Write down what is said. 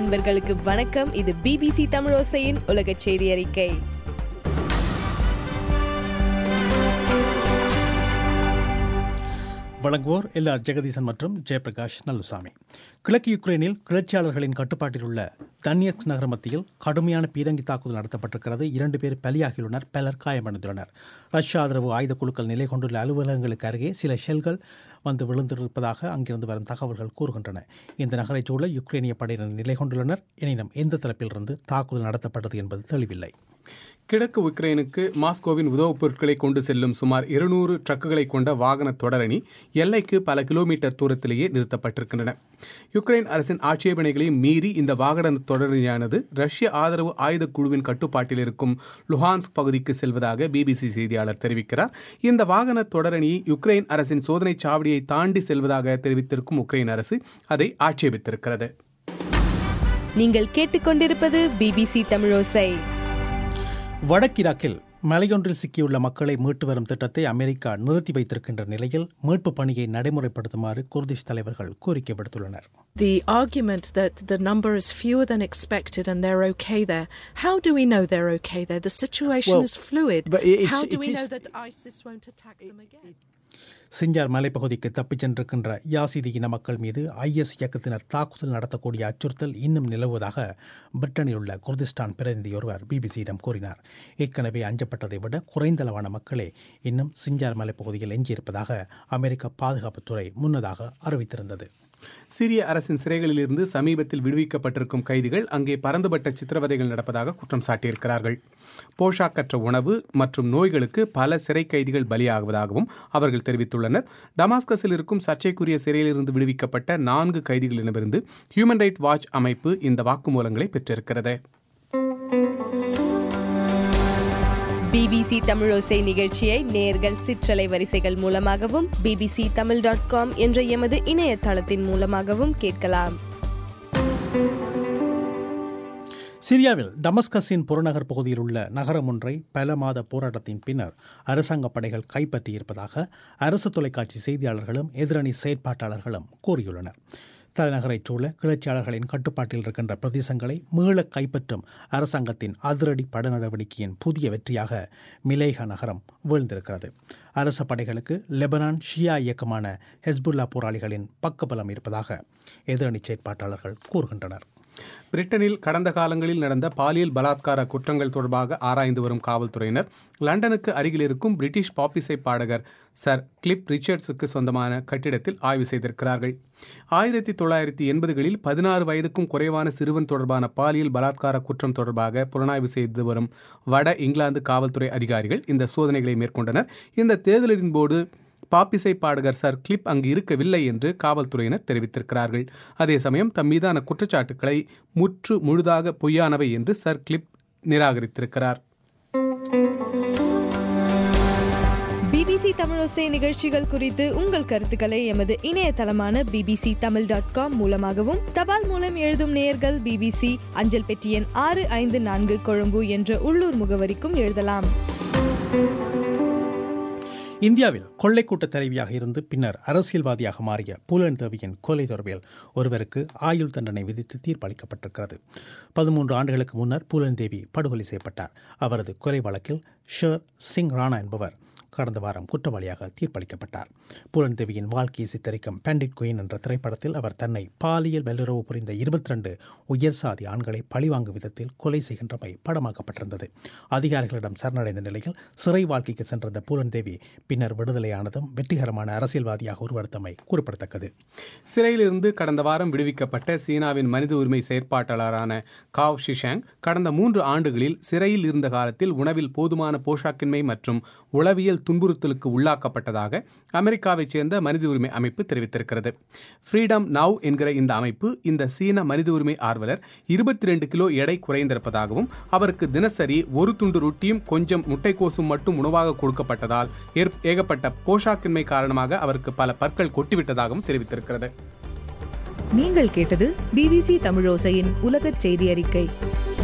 நண்பர்களுக்கு வணக்கம் இது பிபிசி தமிழோசையின் உலக செய்தி அறிக்கை வழங்குவோர் எல் ஆர் ஜெகதீசன் மற்றும் ஜெயபிரகாஷ் நல்லுசாமி கிழக்கு யுக்ரைனில் கிளர்ச்சியாளர்களின் கட்டுப்பாட்டில் உள்ள தன்யக்ஸ் நகர மத்தியில் கடுமையான பீரங்கி தாக்குதல் நடத்தப்பட்டிருக்கிறது இரண்டு பேர் பலியாகியுள்ளனர் பலர் காயமடைந்துள்ளனர் ரஷ்ய ஆதரவு ஆயுத குழுக்கள் நிலை கொண்டுள்ள அலுவலகங்களுக்கு அருகே சில ஷெல்கள் வந்து விழுந்திருப்பதாக அங்கிருந்து வரும் தகவல்கள் கூறுகின்றன இந்த நகரைச் சூழ யுக்ரைனிய படையினர் நிலை கொண்டுள்ளனர் எனினும் எந்த தரப்பிலிருந்து தாக்குதல் நடத்தப்பட்டது என்பது தெளிவில்லை கிழக்கு உக்ரைனுக்கு மாஸ்கோவின் உதவுப் பொருட்களை கொண்டு செல்லும் சுமார் இருநூறு ட்ரக்குகளை கொண்ட வாகன தொடரணி எல்லைக்கு பல கிலோமீட்டர் தூரத்திலேயே நிறுத்தப்பட்டிருக்கின்றன யுக்ரைன் அரசின் ஆட்சேபனைகளையும் மீறி இந்த வாகன தொடரணியானது ரஷ்ய ஆதரவு ஆயுத குழுவின் கட்டுப்பாட்டில் இருக்கும் லுஹான்ஸ்க் பகுதிக்கு செல்வதாக பிபிசி செய்தியாளர் தெரிவிக்கிறார் இந்த வாகன தொடரணி யுக்ரைன் அரசின் சோதனை சாவடியை தாண்டி செல்வதாக தெரிவித்திருக்கும் உக்ரைன் அரசு அதை ஆட்சேபித்திருக்கிறது நீங்கள் கேட்டுக்கொண்டிருப்பது பிபிசி தமிழோசை வடக்கிராக்கில் மலையொன்றில் சிக்கியுள்ள மக்களை மீட்டு வரும் திட்டத்தை அமெரிக்கா நிறுத்தி வைத்திருக்கின்ற நிலையில் மீட்பு பணியை நடைமுறைப்படுத்துமாறு குர்திஷ் தலைவர்கள் கோரிக்கை விடுத்துள்ளனர் The argument that the number is fewer than expected and they're okay there. How do we know they're okay there? The situation Well, is fluid. but it's- How do it we is- know that ISIS won't attack them again? சிஞ்சார் மலைப்பகுதிக்கு தப்பிச் சென்றிருக்கின்ற யாசிதி இன மக்கள் மீது IS இயக்கத்தினர் தாக்குதல் நடத்தக்கூடிய அச்சுறுத்தல் இன்னும் நிலவுவதாக பிரிட்டனில் உள்ள குர்திஸ்தான் பிரதிநிதி ஒருவர் பிபிசியிடம் கூறினார் ஏற்கனவே அஞ்சப்பட்டதை விட குறைந்த அளவான மக்களே இன்னும் சிஞ்சார் மலைப்பகுதியில் எஞ்சியிருப்பதாக அமெரிக்க பாதுகாப்புத்துறை முன்னதாக அறிவித்திருந்தது சிரிய அரசின் சிறைகளிலிருந்து சமீபத்தில் விடுவிக்கப்பட்டிருக்கும் கைதிகள் அங்கே பரந்துபட்ட சித்திரவதைகள் நடப்பதாக குற்றம் சாட்டியிருக்கிறார்கள் போஷாக்கற்ற உணவு மற்றும் நோய்களுக்கு பல சிறை கைதிகள் பலியாகுவதாகவும் அவர்கள் தெரிவித்துள்ளனர் டமாஸ்கஸில் இருக்கும் சர்ச்சைக்குரிய சிறையிலிருந்து விடுவிக்கப்பட்ட நான்கு கைதிகளிடமிருந்து ஹியூமன் ரைட் வாட்ச் அமைப்பு இந்த வாக்குமூலங்களை பெற்றிருக்கிறது பிபிசி தமிழோசை நிகழ்ச்சியை நேர்கள் சிற்றலை வரிசைகள் மூலமாகவும் பிபிசி தமிழ் டாட் காம் என்ற எமது இணையதளத்தின் மூலமாகவும் கேட்கலாம் சிரியாவில் டமஸ்கஸின் புறநகர் பகுதியில் உள்ள நகரம் ஒன்றை பல மாத போராட்டத்தின் பின்னர் அரசாங்க படைகள் கைப்பற்றியிருப்பதாக அரசு தொலைக்காட்சி செய்தியாளர்களும் எதிரணி செயற்பாட்டாளர்களும் கூறியுள்ளனர் தலைநகரைச் சூழ கிளர்ச்சியாளர்களின் கட்டுப்பாட்டில் இருக்கின்ற பிரதேசங்களை மீள கைப்பற்றும் அரசாங்கத்தின் அதிரடி பட நடவடிக்கையின் புதிய வெற்றியாக மிலேகா நகரம் வீழ்ந்திருக்கிறது அரச படைகளுக்கு லெபனான் ஷியா இயக்கமான ஹெஸ்புல்லா போராளிகளின் பக்கபலம் இருப்பதாக எதிரணி செயற்பாட்டாளர்கள் கூறுகின்றனர் பிரிட்டனில் கடந்த காலங்களில் நடந்த பாலியல் பலாத்கார குற்றங்கள் தொடர்பாக ஆராய்ந்து வரும் காவல்துறையினர் லண்டனுக்கு அருகில் இருக்கும் பிரிட்டிஷ் பாப்பிசை பாடகர் சர் கிளிப் ரிச்சர்ட்ஸுக்கு சொந்தமான கட்டிடத்தில் ஆய்வு செய்திருக்கிறார்கள் ஆயிரத்தி தொள்ளாயிரத்தி எண்பதுகளில் பதினாறு வயதுக்கும் குறைவான சிறுவன் தொடர்பான பாலியல் பலாத்கார குற்றம் தொடர்பாக புலனாய்வு செய்து வரும் வட இங்கிலாந்து காவல்துறை அதிகாரிகள் இந்த சோதனைகளை மேற்கொண்டனர் இந்த தேர்தலின் போது பாப்பிசை பாடகர் சர் கிளிப் அங்கு இருக்கவில்லை என்று காவல்துறையினர் தெரிவித்திருக்கிறார்கள் அதே சமயம் தம் மீதான குற்றச்சாட்டுக்களை முற்று முழுதாக பொய்யானவை என்று சர் கிளிப் நிராகரித்திருக்கிறார் பிபிசி தமிழோசை நிகழ்ச்சிகள் குறித்து உங்கள் கருத்துக்களை எமது இணையதளமான பிபிசி தமிழ் டாட் காம் மூலமாகவும் தபால் மூலம் எழுதும் நேயர்கள் பிபிசி அஞ்சல் பெட்டி எண் ஆறு ஐந்து நான்கு கொழும்பு என்ற உள்ளூர் முகவரிக்கும் எழுதலாம் இந்தியாவில் கொள்ளைக்கூட்ட தலைவியாக இருந்து பின்னர் அரசியல்வாதியாக மாறிய பூலன் தேவியின் கொலை தொடர்பில் ஒருவருக்கு ஆயுள் தண்டனை விதித்து தீர்ப்பளிக்கப்பட்டிருக்கிறது பதிமூன்று ஆண்டுகளுக்கு முன்னர் பூலன் தேவி படுகொலை செய்யப்பட்டார் அவரது கொலை வழக்கில் ஷர் சிங் ராணா என்பவர் கடந்த வாரம் குற்றவாளியாக தீர்ப்பளிக்கப்பட்டார் பூலன் தேவியின் வாழ்க்கையை சித்தரிக்கும் பேண்டிட் குயின் என்ற திரைப்படத்தில் அவர் தன்னை பாலியல் வல்லுறவு புரிந்த இருபத்தி ரெண்டு உயர் சாதி ஆண்களை பழிவாங்கும் விதத்தில் கொலை செய்கின்றமை படமாக்கப்பட்டிருந்தது அதிகாரிகளிடம் சரணடைந்த நிலையில் சிறை வாழ்க்கைக்கு சென்றிருந்த பூலன் தேவி பின்னர் விடுதலையானதும் வெற்றிகரமான அரசியல்வாதியாக உருவெடுத்தமை குறிப்பிடத்தக்கது சிறையிலிருந்து கடந்த வாரம் விடுவிக்கப்பட்ட சீனாவின் மனித உரிமை செயற்பாட்டாளரான காவ் ஷிஷாங் கடந்த மூன்று ஆண்டுகளில் சிறையில் இருந்த காலத்தில் உணவில் போதுமான போஷாக்கின்மை மற்றும் உளவியல் துன்புறுத்தலுக்கு உள்ளாக்கப்பட்டதாக அமெரிக்காவைச் சேர்ந்த மனித உரிமை அமைப்பு தெரிவித்திருக்கிறது ஃப்ரீடம் நவ் என்கிற இந்த அமைப்பு இந்த சீன மனித உரிமை ஆர்வலர் இருபத்தி ரெண்டு கிலோ எடை குறைந்திருப்பதாகவும் அவருக்கு தினசரி ஒரு துண்டு ரொட்டியும் கொஞ்சம் முட்டைக்கோசும் மட்டும் உணவாக கொடுக்கப்பட்டதால் ஏற்- ஏகப்பட்ட போஷாக்கின்மை காரணமாக அவருக்கு பல பற்கள் கொட்டிவிட்டதாகவும் தெரிவித்திருக்கிறது நீங்கள் கேட்டது பிபிசி தமிழோசையின் உலகச் செய்தி அறிக்கை